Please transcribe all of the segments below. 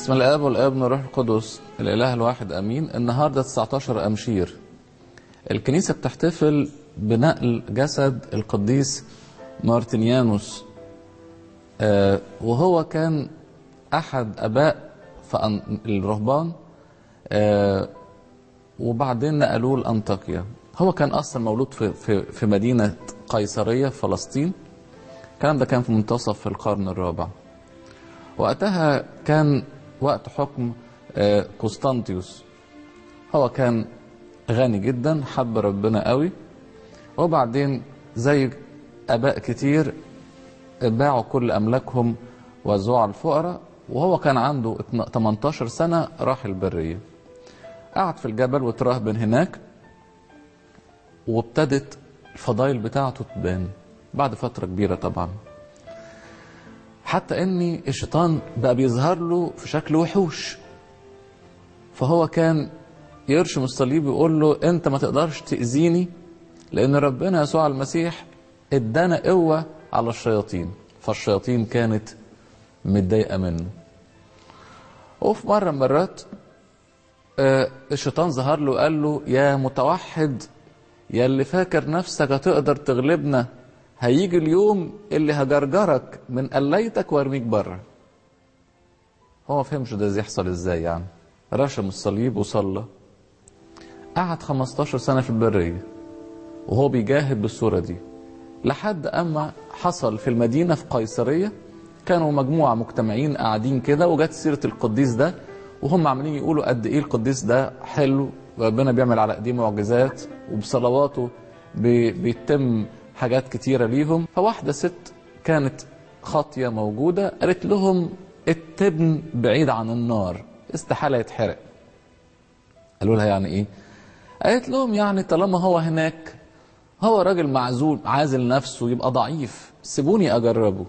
بسم الاب والابن والروح القدس الاله الواحد امين النهارده 19 امشير الكنيسه بتحتفل بنقل جسد القديس مارتينيانوس آه وهو كان احد اباء فأن- الرهبان آه وبعدين نقلوه لانطاكيا هو كان اصلا مولود في في في مدينه قيصريه في فلسطين الكلام ده كان في منتصف القرن الرابع وقتها كان وقت حكم آه، قسطنطيوس هو كان غني جدا حب ربنا قوي وبعدين زي اباء كتير باعوا كل املاكهم وزعوا على الفقراء وهو كان عنده 18 سنه راح البريه قعد في الجبل وترهبن هناك وابتدت الفضائل بتاعته تبان بعد فتره كبيره طبعا حتى ان الشيطان بقى بيظهر له في شكل وحوش فهو كان يرشم الصليب ويقول له انت ما تقدرش تاذيني لان ربنا يسوع المسيح ادانا قوه على الشياطين فالشياطين كانت متضايقه منه وفي مره من المرات آه، الشيطان ظهر له وقال له يا متوحد يا اللي فاكر نفسك هتقدر تغلبنا هيجي اليوم اللي هجرجرك من قليتك وارميك بره هو ما فهمش ده ازاي يحصل ازاي يعني رشم الصليب وصلى قعد 15 سنة في البرية وهو بيجاهد بالصورة دي لحد أما حصل في المدينة في قيصرية كانوا مجموعة مجتمعين قاعدين كده وجت سيرة القديس ده وهم عمالين يقولوا قد إيه القديس ده حلو ربنا بيعمل على ايديه معجزات وبصلواته بي- بيتم حاجات كتيرة ليهم فواحدة ست كانت خاطية موجودة قالت لهم التبن بعيد عن النار استحالة يتحرق قالوا لها يعني ايه قالت لهم يعني طالما هو هناك هو راجل معزول عازل نفسه يبقى ضعيف سيبوني اجربه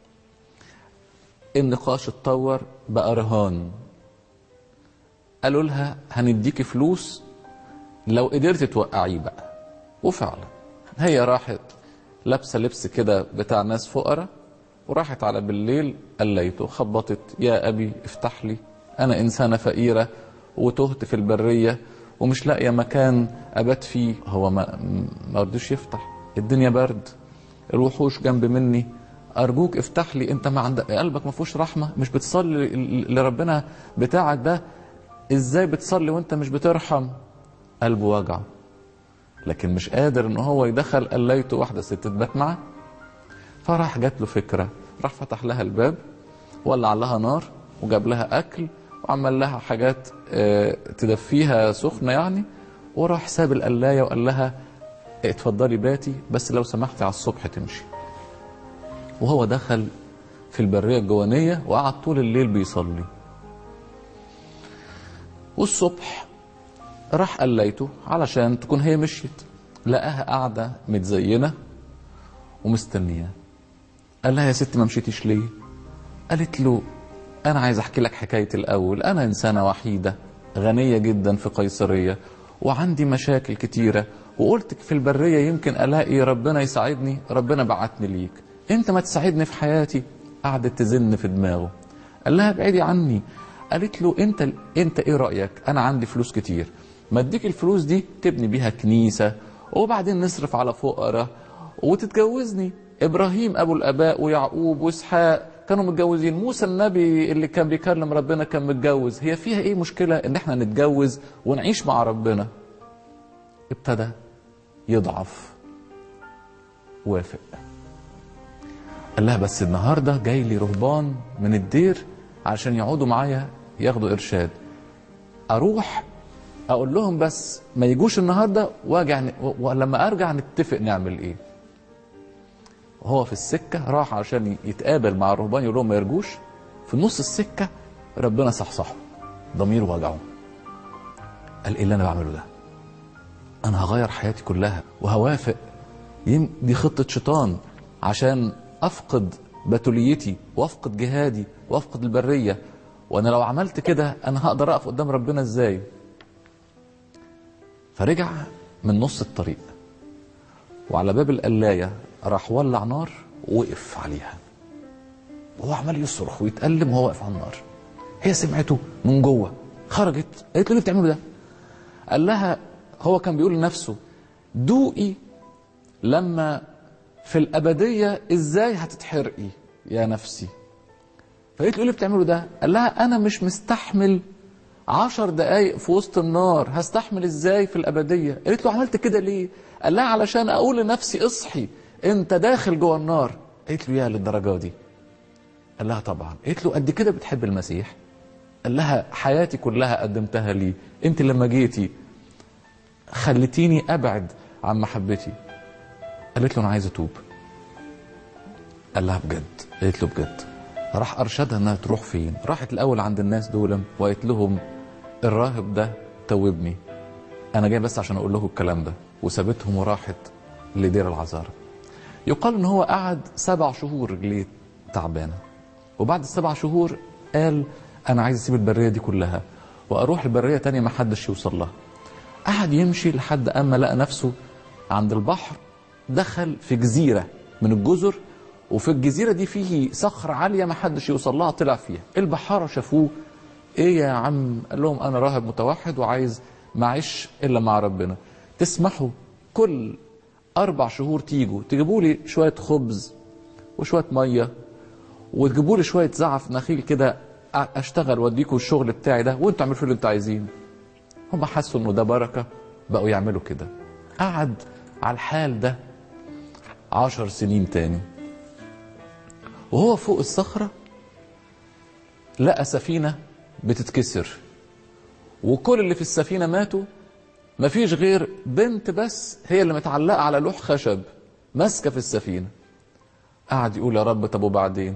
النقاش اتطور بقى رهان قالوا لها هنديكي فلوس لو قدرت توقعيه بقى وفعلا هي راحت لابسه لبس كده بتاع ناس فقراء وراحت على بالليل قليته خبطت يا ابي افتح لي انا انسانه فقيره وتهت في البريه ومش لاقيه مكان ابات فيه هو ما ما رضيش يفتح الدنيا برد الوحوش جنب مني ارجوك افتح لي انت ما عندك قلبك ما فيهوش رحمه مش بتصلي ل- لربنا بتاعك ده ازاي بتصلي وانت مش بترحم قلبه وجعه لكن مش قادر ان هو يدخل قليته واحده ست تبات معاه فراح جات له فكره راح فتح لها الباب ولع لها نار وجاب لها اكل وعمل لها حاجات آه، تدفيها سخنه يعني وراح ساب القلايه وقال لها اتفضلي باتي بس لو سمحتي على الصبح تمشي وهو دخل في البريه الجوانيه وقعد طول الليل بيصلي والصبح راح قليته علشان تكون هي مشيت لقاها قاعدة متزينة ومستنياه قال لها يا ست ما مشيتيش ليه قالت له أنا عايز أحكي لك حكاية الأول أنا إنسانة وحيدة غنية جدا في قيصرية وعندي مشاكل كتيرة وقلت في البرية يمكن ألاقي ربنا يساعدني ربنا بعتني ليك أنت ما تساعدني في حياتي قعدت تزن في دماغه قال لها ابعدي عني قالت له انت انت ايه رايك انا عندي فلوس كتير ما اديك الفلوس دي تبني بيها كنيسه وبعدين نصرف على فقراء وتتجوزني ابراهيم ابو الاباء ويعقوب واسحاق كانوا متجوزين موسى النبي اللي كان بيكلم ربنا كان متجوز هي فيها ايه مشكله ان احنا نتجوز ونعيش مع ربنا ابتدى يضعف وافق قال لها بس النهارده جاي لي رهبان من الدير عشان يقعدوا معايا ياخدوا ارشاد اروح اقول لهم بس ما يجوش النهارده واجي ن- و- ولما ارجع نتفق نعمل ايه وهو في السكه راح عشان يتقابل مع الرهبان يقول لهم ما يرجوش في نص السكه ربنا صحصحه ضميره وجعه قال ايه اللي انا بعمله ده انا هغير حياتي كلها وهوافق يم- دي خطة شيطان عشان افقد بتوليتي وافقد جهادي وافقد البرية وانا لو عملت كده انا هقدر اقف قدام ربنا ازاي فرجع من نص الطريق وعلى باب القلاية راح ولع نار ووقف عليها وهو عمال يصرخ ويتألم وهو واقف على النار هي سمعته من جوه خرجت قالت له ليه بتعملوا ده قال لها هو كان بيقول لنفسه دوقي لما في الأبدية إزاي هتتحرقي يا نفسي فقالت له ليه بتعملوا ده قال لها أنا مش مستحمل عشر دقايق في وسط النار هستحمل ازاي في الأبدية قالت له عملت كده ليه قال لها علشان أقول لنفسي اصحي انت داخل جوه النار قالت له يا للدرجة دي قال لها طبعا قالت له قد كده بتحب المسيح قال لها حياتي كلها قدمتها لي انت لما جيتي خلتيني ابعد عن محبتي قالت له انا عايز اتوب قال لها بجد قالت له بجد راح ارشدها انها تروح فين راحت الاول عند الناس دول وقالت لهم الراهب ده توبني انا جاي بس عشان اقول لكم الكلام ده وسابتهم وراحت لدير العذارى يقال ان هو قعد سبع شهور رجليه تعبانه وبعد السبع شهور قال انا عايز اسيب البريه دي كلها واروح البريه تانية ما حدش يوصل لها قعد يمشي لحد اما لقى نفسه عند البحر دخل في جزيره من الجزر وفي الجزيره دي فيه صخره عاليه ما حدش يوصل لها طلع فيها البحاره شافوه ايه يا عم قال لهم انا راهب متوحد وعايز معيش الا مع ربنا تسمحوا كل اربع شهور تيجوا تجيبوا لي شويه خبز وشويه ميه وتجيبوا لي شويه زعف نخيل كده اشتغل واديكم الشغل بتاعي ده وانتوا اعملوا اللي انتوا عايزين هم حسوا انه ده بركه بقوا يعملوا كده قعد على الحال ده عشر سنين تاني وهو فوق الصخره لقى سفينه بتتكسر وكل اللي في السفينه ماتوا مفيش غير بنت بس هي اللي متعلقه على لوح خشب ماسكه في السفينه قعد يقول يا رب طب وبعدين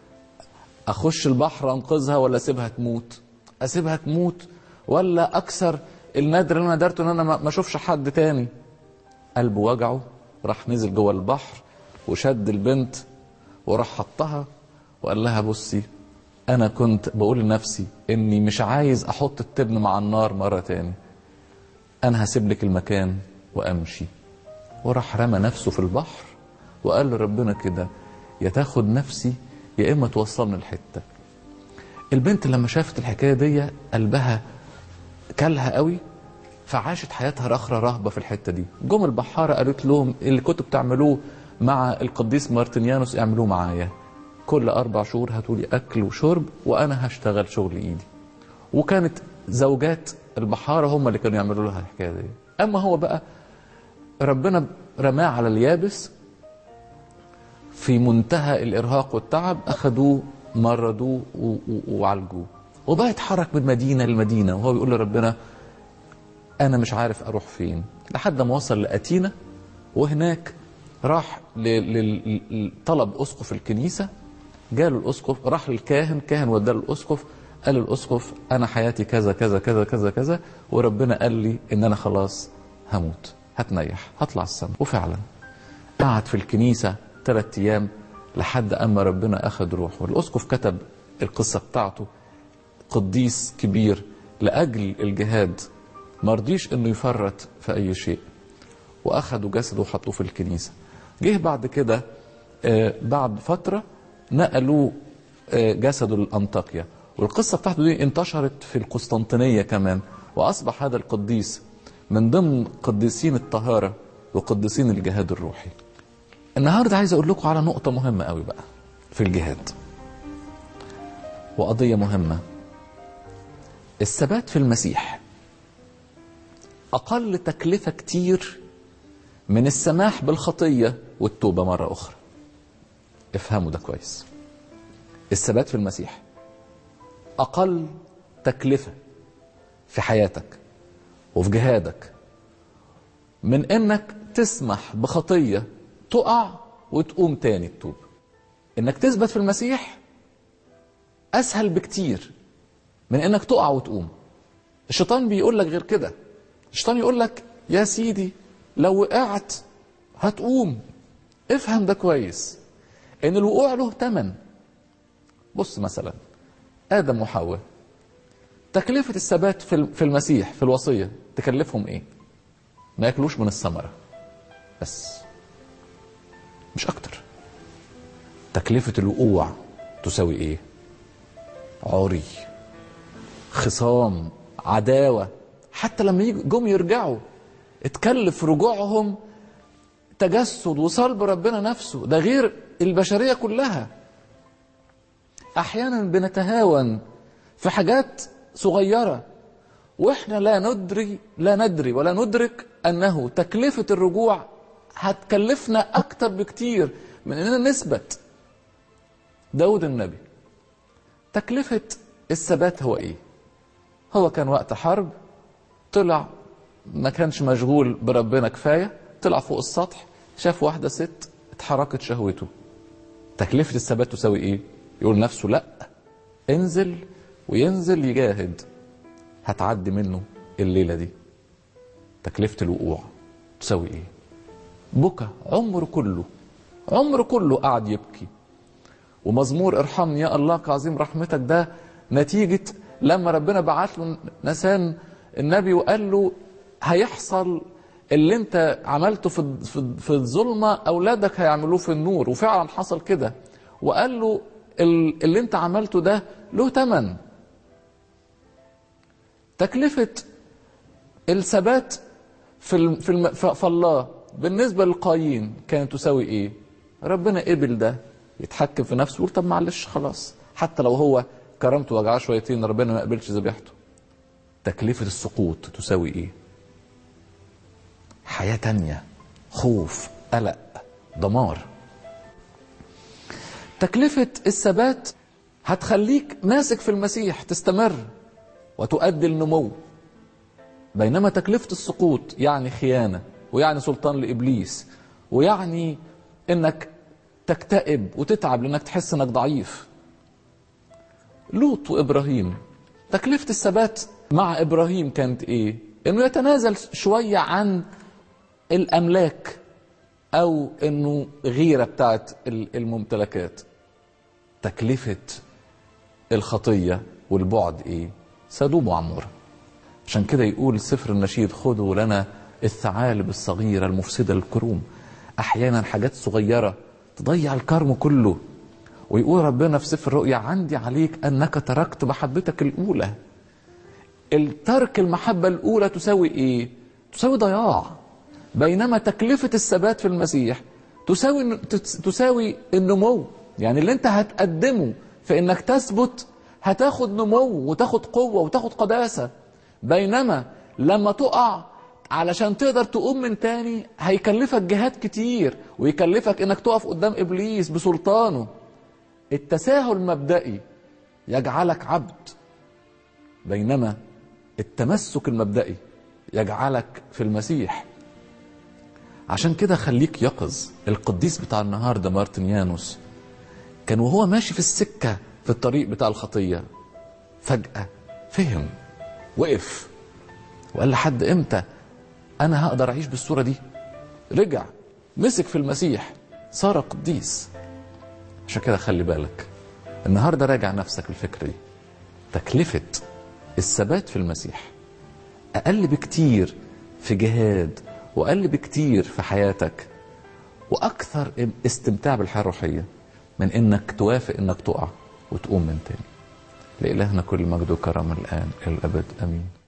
اخش البحر انقذها ولا اسيبها تموت اسيبها تموت ولا اكسر النادر اللي انا ندرته ان انا ما اشوفش حد تاني قلبه وجعه راح نزل جوه البحر وشد البنت وراح حطها وقال لها بصي انا كنت بقول لنفسي اني مش عايز احط التبن مع النار مره تاني انا هسيب لك المكان وامشي وراح رمى نفسه في البحر وقال لربنا كده يا تاخد نفسي يا اما توصلني الحته البنت لما شافت الحكايه دي قلبها كلها قوي فعاشت حياتها رخرة رهبة في الحتة دي جم البحارة قالت لهم اللي كنتوا بتعملوه مع القديس مارتنيانوس اعملوه معايا كل أربع شهور هاتوا لي أكل وشرب وأنا هشتغل شغل إيدي وكانت زوجات البحارة هم اللي كانوا يعملوا لها الحكاية دي أما هو بقى ربنا رماه على اليابس في منتهى الإرهاق والتعب أخدوه مردوه وعالجوه وبقى يتحرك من مدينة لمدينة وهو بيقول لربنا أنا مش عارف أروح فين لحد ما وصل لأتينا وهناك راح طلب أسقف الكنيسة جاله الأسقف راح للكاهن كاهن وداه للأسقف قال الأسقف أنا حياتي كذا كذا كذا كذا كذا وربنا قال لي إن أنا خلاص هموت هتنيح هطلع السما وفعلا قعد في الكنيسة ثلاث أيام لحد أما ربنا أخذ روحه والأسقف كتب القصة بتاعته قديس كبير لأجل الجهاد مرضيش انه يفرط في اي شيء واخدوا جسده وحطوه في الكنيسه جه بعد كده بعد فتره نقلوا جسده لانطاكيا والقصه بتاعته دي انتشرت في القسطنطينيه كمان واصبح هذا القديس من ضمن قديسين الطهاره وقديسين الجهاد الروحي النهارده عايز اقول لكم على نقطه مهمه قوي بقى في الجهاد وقضيه مهمه الثبات في المسيح أقل تكلفة كتير من السماح بالخطية والتوبة مرة أخرى افهموا ده كويس الثبات في المسيح أقل تكلفة في حياتك وفي جهادك من إنك تسمح بخطية تقع وتقوم تاني تتوب إنك تثبت في المسيح أسهل بكتير من إنك تقع وتقوم الشيطان بيقول لك غير كده الشيطان يقول لك يا سيدي لو وقعت هتقوم افهم ده كويس ان الوقوع له تمن بص مثلا ادم وحواء تكلفة الثبات في المسيح في الوصية تكلفهم ايه ما ياكلوش من الثمرة بس مش اكتر تكلفة الوقوع تساوي ايه عري خصام عداوة حتى لما يجوا- جم يرجعوا اتكلف رجوعهم تجسد وصلب ربنا نفسه ده غير البشرية كلها احيانا بنتهاون في حاجات صغيره واحنا لا ندري لا ندري ولا ندرك انه تكلفه الرجوع هتكلفنا اكتر بكتير من اننا نثبت داود النبي تكلفه الثبات هو ايه هو كان وقت حرب طلع ما كانش مشغول بربنا كفايه طلع فوق السطح شاف واحده ست اتحركت شهوته تكلفة الثبات تساوي ايه؟ يقول نفسه لا انزل وينزل يجاهد هتعدي منه الليلة دي تكلفة الوقوع تساوي ايه؟ بكى عمره كله عمره كله قعد يبكي ومزمور ارحمني يا الله كعظيم رحمتك ده نتيجة لما ربنا بعت له نسان النبي وقال له هيحصل اللي انت عملته في في في الظلمه اولادك هيعملوه في النور وفعلا حصل كده وقال له ال- اللي انت عملته ده له ثمن تكلفه الثبات في الم- في الم- ف- في الله بالنسبه للقايين كانت تساوي ايه؟ ربنا قبل ده يتحكم في نفسه يقول طب معلش خلاص حتى لو هو كرامته وجعاه شويتين ربنا ما قبلش ذبيحته تكلفه السقوط تساوي ايه؟ حياة تانية خوف قلق دمار تكلفة الثبات هتخليك ماسك في المسيح تستمر وتؤدي النمو بينما تكلفة السقوط يعني خيانة ويعني سلطان لإبليس ويعني إنك تكتئب وتتعب لأنك تحس إنك ضعيف لوط وإبراهيم تكلفة الثبات مع إبراهيم كانت إيه؟ إنه يتنازل شوية عن الاملاك او انه غيره بتاعت ال- الممتلكات تكلفه الخطيه والبعد ايه سدوم وعموره عشان كده يقول سفر النشيد خذوا لنا الثعالب الصغيره المفسده للكروم احيانا حاجات صغيره تضيع الكرم كله ويقول ربنا في سفر الرؤيا عندي عليك انك تركت محبتك الاولى الترك المحبة الأولى تساوي إيه؟ تساوي ضياع بينما تكلفة الثبات في المسيح تساوي تساوي النمو يعني اللي أنت هتقدمه في إنك تثبت هتاخد نمو وتاخد قوة وتاخد قداسة بينما لما تقع علشان تقدر تقوم من تاني هيكلفك جهاد كتير ويكلفك انك تقف قدام ابليس بسلطانه التساهل المبدئي يجعلك عبد بينما التمسك المبدئي يجعلك في المسيح عشان كده خليك يقظ القديس بتاع النهارده مارتنيانوس كان وهو ماشي في السكه في الطريق بتاع الخطيه فجاه فهم وقف وقال لحد امتى انا هقدر اعيش بالصوره دي رجع مسك في المسيح صار قديس عشان كده خلي بالك النهارده راجع نفسك الفكره دي تكلفه الثبات في المسيح اقل بكتير في جهاد واقل بكتير في حياتك واكثر استمتاع بالحياه الروحيه من انك توافق انك تقع وتقوم من تاني لإلهنا كل مجد وكرم الآن إلى الأبد آمين